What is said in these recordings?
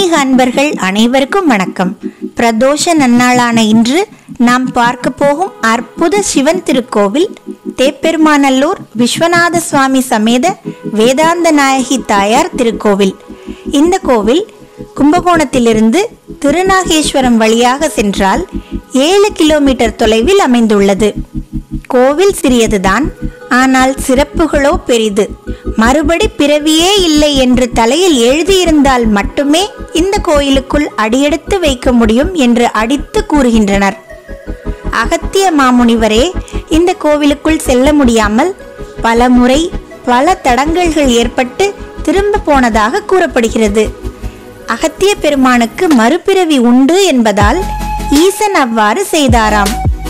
ஆன்மீக அன்பர்கள் அனைவருக்கும் வணக்கம் பிரதோஷ நன்னாளான இன்று நாம் பார்க்க போகும் அற்புத சிவன் திருக்கோவில் தேப்பெருமாநல்லூர் விஸ்வநாத சுவாமி சமேத வேதாந்த நாயகி தாயார் திருக்கோவில் இந்த கோவில் கும்பகோணத்திலிருந்து திருநாகேஸ்வரம் வழியாக சென்றால் ஏழு கிலோமீட்டர் தொலைவில் அமைந்துள்ளது கோவில் சிறியதுதான் ஆனால் சிறப்புகளோ பெரிது மறுபடி பிறவியே இல்லை என்று தலையில் எழுதியிருந்தால் மட்டுமே இந்த கோயிலுக்குள் அடியெடுத்து வைக்க முடியும் என்று அடித்து கூறுகின்றனர் அகத்திய மாமுனிவரே இந்த கோவிலுக்குள் செல்ல முடியாமல் பல முறை பல தடங்கல்கள் ஏற்பட்டு திரும்ப போனதாக கூறப்படுகிறது அகத்திய பெருமானுக்கு மறுபிறவி உண்டு என்பதால் ஈசன் அவ்வாறு செய்தாராம்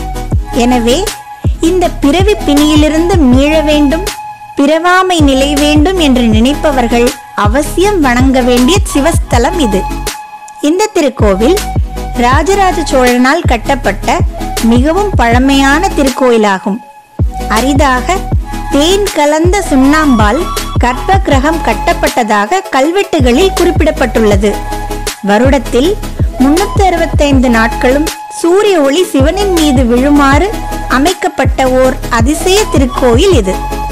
எனவே இந்த பிறவி பிணியிலிருந்து மீள வேண்டும் பிறவாமை நிலை வேண்டும் என்று நினைப்பவர்கள் அவசியம் வணங்க வேண்டிய சிவஸ்தலம் இது இந்த திருக்கோவில் ராஜராஜ சோழனால் கட்டப்பட்ட மிகவும் பழமையான திருக்கோயிலாகும் அரிதாக தேன் கலந்த சுண்ணாம்பால் கர்ப்ப கிரகம் கட்டப்பட்டதாக கல்வெட்டுகளில் குறிப்பிடப்பட்டுள்ளது வருடத்தில் முன்னூத்தி அறுபத்தைந்து நாட்களும் சூரிய ஒளி சிவனின் மீது விழுமாறு அமைக்கப்பட்ட ஓர் அதிசய திருக்கோயில் இது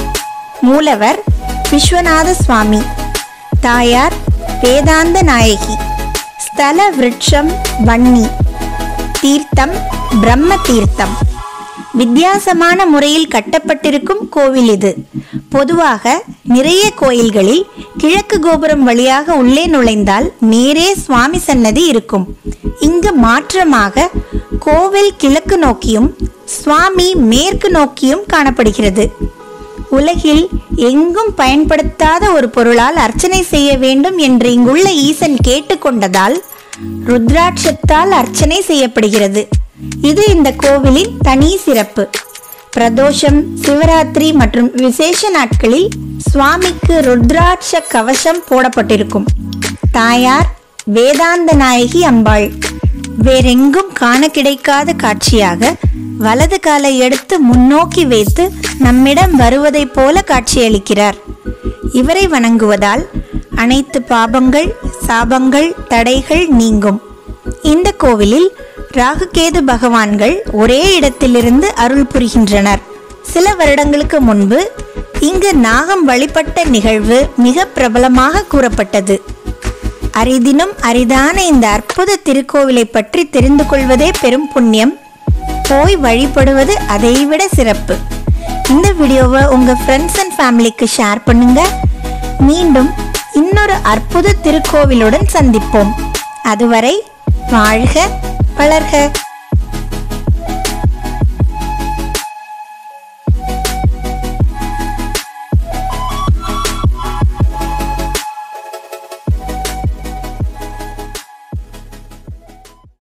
மூலவர் விஸ்வநாத சுவாமி தாயார் வேதாந்த நாயகி ஸ்தல விருட்சம் வன்னி தீர்த்தம் பிரம்ம தீர்த்தம் வித்தியாசமான முறையில் கட்டப்பட்டிருக்கும் கோவில் இது பொதுவாக நிறைய கோயில்களில் கிழக்கு கோபுரம் வழியாக உள்ளே நுழைந்தால் நேரே சுவாமி சன்னதி இருக்கும் இங்கு மாற்றமாக கோவில் கிழக்கு நோக்கியும் சுவாமி மேற்கு நோக்கியும் காணப்படுகிறது உலகில் எங்கும் பயன்படுத்தாத ஒரு பொருளால் அர்ச்சனை செய்ய வேண்டும் என்று இங்குள்ள ஈசன் கேட்டுக்கொண்டதால் ருத்ராட்சத்தால் அர்ச்சனை செய்யப்படுகிறது இது இந்த கோவிலின் தனி சிறப்பு பிரதோஷம் சிவராத்திரி மற்றும் விசேஷ நாட்களில் சுவாமிக்கு ருத்ராட்ச கவசம் போடப்பட்டிருக்கும் தாயார் வேதாந்த நாயகி அம்பாள் வேறெங்கும் காண கிடைக்காத காட்சியாக வலது காலை எடுத்து முன்னோக்கி வைத்து நம்மிடம் வருவதைப் போல காட்சியளிக்கிறார் இவரை வணங்குவதால் அனைத்து பாபங்கள் சாபங்கள் தடைகள் நீங்கும் இந்த கோவிலில் ராகுகேது பகவான்கள் ஒரே இடத்திலிருந்து அருள் புரிகின்றனர் சில வருடங்களுக்கு முன்பு இங்கு நாகம் வழிபட்ட நிகழ்வு மிக பிரபலமாக கூறப்பட்டது அரிதினும் அரிதான இந்த அற்புத திருக்கோவிலை பற்றி தெரிந்து கொள்வதே பெரும் புண்ணியம் போய் வழிபடுவது அதைவிட சிறப்பு இந்த வீடியோவை உங்க ஃப்ரெண்ட்ஸ் அண்ட் ஃபேமிலிக்கு ஷேர் பண்ணுங்க மீண்டும் இன்னொரு அற்புத திருக்கோவிலுடன் சந்திப்போம் அதுவரை வாழ்க வளர்க